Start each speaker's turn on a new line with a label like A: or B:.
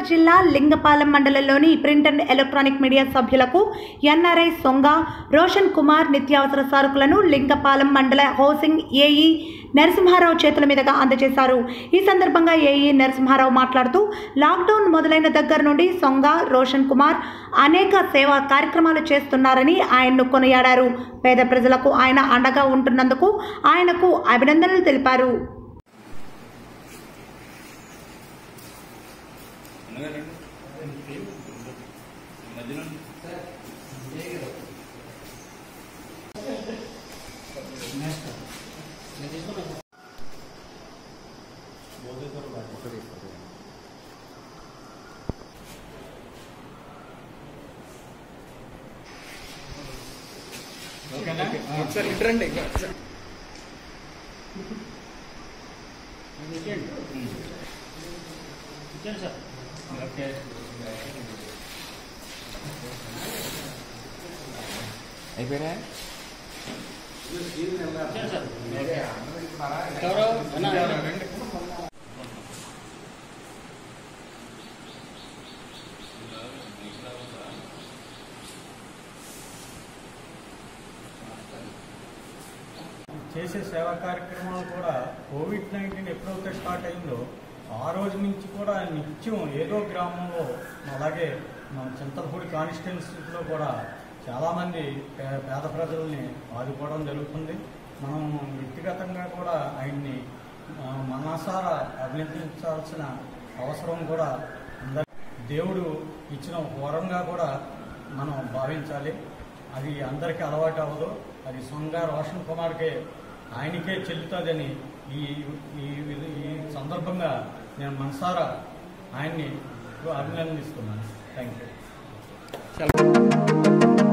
A: నగర్ జిల్లా లింగపాలెం మండలంలోని print and electronic media సభ్యులకు ఎన్ఆర్ఐ సొంగ రోషన్ కుమార్ నిత్యావసర సరుకులను లింగపాలెం మండల హౌసింగ్ ఏఈ నరసింహారావు చేతుల మీదుగా అందజేశారు ఈ సందర్భంగా ఏఈ నరసింహారావు మాట్లాడుతూ లాక్డౌన్ మొదలైన దగ్గర నుండి సొంగ రోషన్ కుమార్ అనేక సేవా కార్యక్రమాలు చేస్తున్నారని ఆయన్ను కొనియాడారు పేద ప్రజలకు ఆయన అండగా ఉంటున్నందుకు ఆయనకు అభినందనలు తెలిపారు
B: ఒకసారి ఇటు రండి అయిపోయినా
C: చేసే సేవా కార్యక్రమాలు కూడా కోవిడ్ నైన్టీన్ ఎప్పుడైతే స్టార్ట్ అయిందో ఆ రోజు నుంచి కూడా నిత్యం ఏదో గ్రామంలో అలాగే మన చింతలపూడి కాన్స్టిట్యున్సీలో కూడా చాలామంది పే- పేద ప్రజల్ని ఆదుకోవడం జరుగుతుంది మనం వ్యక్తిగతంగా కూడా ఆయన్ని ఆ, మనసారా అభినందించాల్సిన అవసరం కూడా అందరి దేవుడు ఇచ్చిన ఒక వరంగా కూడా మనం భావించాలి అది అందరికీ అలవాటు అవ్వదు అది సొంగ రోషన్ కుమార్కే ఆయనకే చెల్లుతుందని ఈ ఈ ఈ సందర్భంగా నేను మనసారా ఆయన్ని అభినందిస్తున్నాను థ్యాంక్ యూ